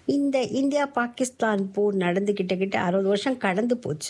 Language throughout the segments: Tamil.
இந்த இந்தியா பாகிஸ்தான் போர் நடந்து கிட்ட கிட்ட அறுபது வருஷம் கடந்து போச்சு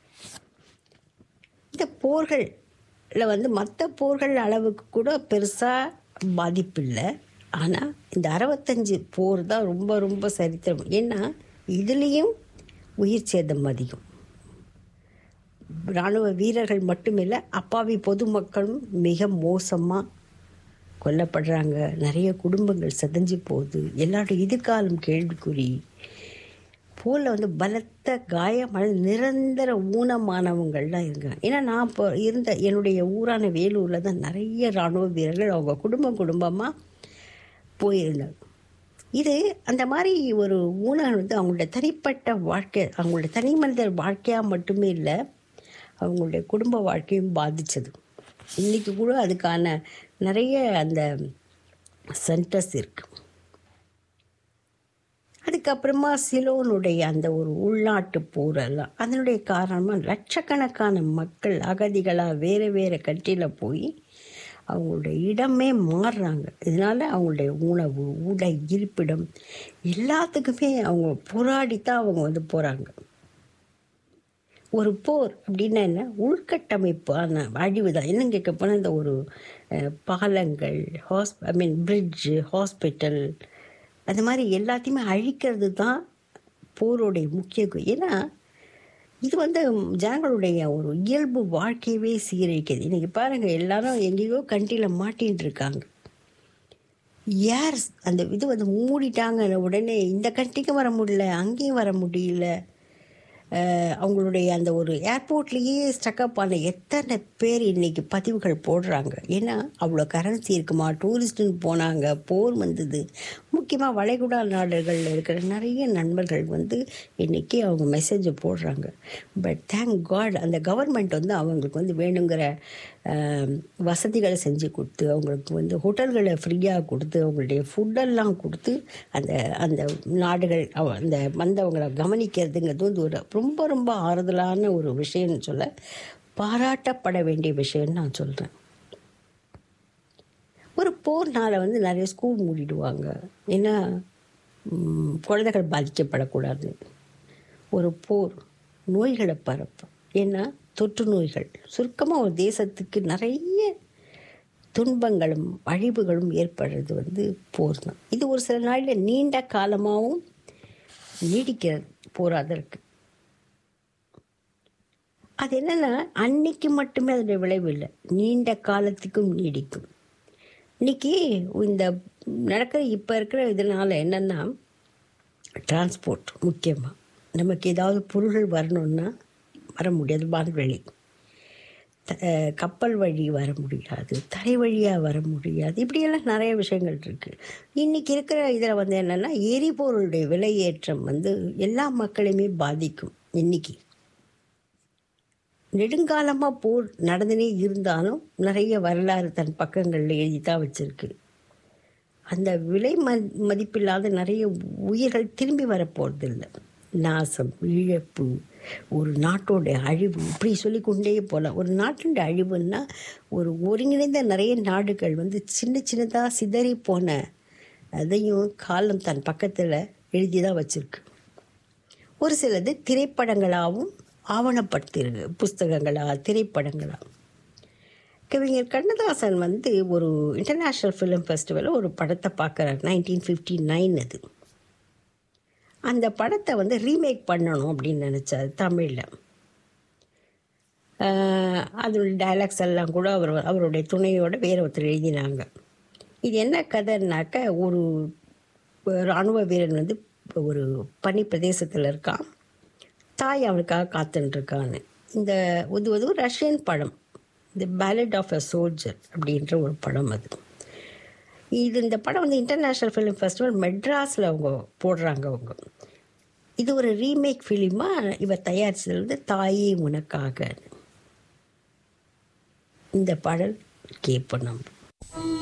இந்த போர்களில் வந்து மற்ற போர்கள் அளவுக்கு கூட பெருசாக பாதிப்பில்லை ஆனால் இந்த அறுபத்தஞ்சு போர் தான் ரொம்ப ரொம்ப சரித்திரம் ஏன்னா இதுலேயும் உயிர் சேதம் அதிகம் இராணுவ வீரர்கள் மட்டுமில்லை அப்பாவி பொதுமக்களும் மிக மோசமாக கொல்லப்படுறாங்க நிறைய குடும்பங்கள் செதஞ்சு போகுது எல்லாருடைய எதிர்காலம் கேள்விக்குறி போரில் வந்து பலத்த காயமான நிரந்தர ஊனமானவங்கள்லாம் இருக்காங்க ஏன்னா நான் இப்போ இருந்த என்னுடைய ஊரான வேலூரில் தான் நிறைய இராணுவ வீரர்கள் அவங்க குடும்பம் குடும்பமாக போயிருந்தாங்க இது அந்த மாதிரி ஒரு ஊனம் வந்து அவங்களுடைய தனிப்பட்ட வாழ்க்கை அவங்களுடைய தனி மனிதர் வாழ்க்கையாக மட்டுமே இல்லை அவங்களுடைய குடும்ப வாழ்க்கையும் பாதித்தது இன்றைக்கி கூட அதுக்கான நிறைய அந்த சென்டர்ஸ் இருக்குது அதுக்கப்புறமா சிலோனுடைய அந்த ஒரு உள்நாட்டு போரெல்லாம் அதனுடைய காரணமாக லட்சக்கணக்கான மக்கள் அகதிகளாக வேறு வேறு கண்ட்ரியில் போய் அவங்களுடைய இடமே மாறுறாங்க இதனால் அவங்களுடைய உணவு உடை இருப்பிடம் எல்லாத்துக்குமே அவங்க போராடித்தான் அவங்க வந்து போகிறாங்க ஒரு போர் அப்படின்னா என்ன உள்கட்டமைப்பான அழிவு தான் என்னன்னு கேட்க போனால் இந்த ஒரு அஹ், பாலங்கள் ஹாஸ் ஐ மீன் பிரிட்ஜு ஹாஸ்பிட்டல் அந்த மாதிரி எல்லாத்தையுமே அழிக்கிறது தான் போருடைய முக்கிய கு- ஏன்னா இது வந்து ஜனங்களுடைய ஒரு இயல்பு வாழ்க்கையவே சீரழிக்குது இன்றைக்கி பாருங்கள் எல்லாரும் எங்கேயோ கண்ட்ரியில் மாட்டின்னு இருக்காங்க யார் அந்த இது வந்து மூடிட்டாங்க உடனே இந்த கண்ட்ரிக்கும் வர முடியல அங்கேயும் வர முடியல அஹ் அவங்களுடைய அந்த ஒரு ஏர்போர்ட்லேயே ஸ்டக்கப் ஆன எத்தனை பேர் இன்னைக்கு பதிவுகள் போடுறாங்க ஏன்னா அவ்வளோ கரன்சி இருக்குமா டூரிஸ்ட்டுன்னு போனாங்க போர் வந்தது முக்கியமாக வளைகுடா நாடுகளில் இருக்கிற நிறைய நண்பர்கள் வந்து இன்னைக்கு அவங்க மெசேஜை போடுறாங்க பட் தேங்க் காட் அந்த கவர்மெண்ட் வந்து அவங்களுக்கு வந்து வேணுங்கிற அஹ், வசதிகளை செஞ்சு கொடுத்து அவங்களுக்கு வந்து ஹோட்டல்களை ஃப்ரீயாக கொடுத்து அவங்களுடைய ஃபுட்டெல்லாம் கொடுத்து அந்த அந்த நாடுகள் அவ- அந்த வந்தவங்களை கவனிக்கிறதுங்கிறது வந்து ஒரு ரொம்ப ரொம்ப ஆறுதலான ஒரு விஷயம்னு சொல்ல பாராட்டப்பட வேண்டிய விஷயம்னு நான் சொல்கிறேன் ஒரு போர்னால வந்து நிறைய ஸ்கூல் மூடிடுவாங்க ஏன்னா ம், குழந்தைகள் பாதிக்கப்படக்கூடாது ஒரு போர் நோய்களை பரப்பும் ஏன்னா தொற்று நோய்கள் சுருக்கமாக ஒரு தேசத்துக்கு நிறைய துன்பங்களும் அழிவுகளும் ஏற்படுறது வந்து போர் தான் இது ஒரு சில நாளில் நீண்ட காலமாகவும் நீடிக்கிறது போர் அதற்கு அது என்னன்னா அன்னைக்கு மட்டுமே அதனுடைய விளைவு இல்லை நீண்ட காலத்துக்கும் நீடிக்கும் இன்னைக்கு இந்த நடக்கிற இப்போ இருக்கிற இதனால என்னென்னா டிரான்ஸ்போர்ட் முக்கியமாக நமக்கு ஏதாவது பொருள்கள் வரணும்னா வர முடியாது வான்வெளி த- அஹ் கப்பல் வழி வர முடியாது தரை வழியாக வர முடியாது இப்படியெல்லாம் நிறைய விஷயங்கள் இருக்குது இன்றைக்கி இருக்கிற இதில் வந்து என்னென்னா எரிபொருளுடைய விலையேற்றம் வந்து எல்லா மக்களையுமே பாதிக்கும் இன்னைக்கு நெடுங்காலமாக போர் நடந்துனே இருந்தாலும் நிறைய வரலாறு தன் பக்கங்களில் எழுதி தான் வச்சுருக்கு அந்த விலை ம மதிப்பில்லாத நிறைய உயிர்கள் திரும்பி வரப்போகிறதில்ல நாசம் இழப்பு ஒரு நாட்டோட அழிவு இப்படி சொல்லிக்கொண்டே போகலாம் ஒரு நாட்டின் அழிவுன்னா ஒரு ஒருங்கிணைந்த நிறைய நாடுகள் வந்து சின்ன சின்னதாக சிதறி போன அதையும் காலம் தன் பக்கத்தில் எழுதி தான் வச்சுருக்கு ஒரு சிலது திரைப்படங்களாகவும் ஆவணப்படுத்தியிருக்கு புஸ்தகங்களா திரைப்படங்களா கவிஞர் கண்ணதாசன் வந்து ஒரு இன்டர்நேஷ்னல் ஃபிலிம் ஃபெஸ்டிவலில் ஒரு படத்தை பார்க்குறாரு நைன்டீன் ஃபிஃப்டி நைன் அது அந்த படத்தை வந்து ரீமேக் பண்ணணும் அப்படின்னு நினச்சார் தமிழில் அதோட டைலாக்ஸ் எல்லாம் கூட அவர் அவருடைய துணையோட வேற ஒருத்தர் எழுதினாங்க இது என்ன கதைன்னாக்க ஒரு இராணுவ வீரன் வந்து ஒரு பனி பிரதேசத்தில் இருக்கான் தாய் அவனுக்காக காத்துட்டுருக்கான்னு இந்த இது வந்து ஒரு ரஷ்யன் படம் the ballad of a soldier அப்படின்ற ஒரு படம் அது இது இந்த படம் வந்து இன்டர்நேஷ்னல் ஃபிலிம் ஃபெஸ்டிவல் மெட்ராஸில் அவங்க போடுறாங்க அவங்க இது ஒரு ரீமேக் ஃபிலிமாக இவர் தயாரிச்சது வந்து தாயே உனக்காக இந்த பாடல் கேட்போம் நம்ம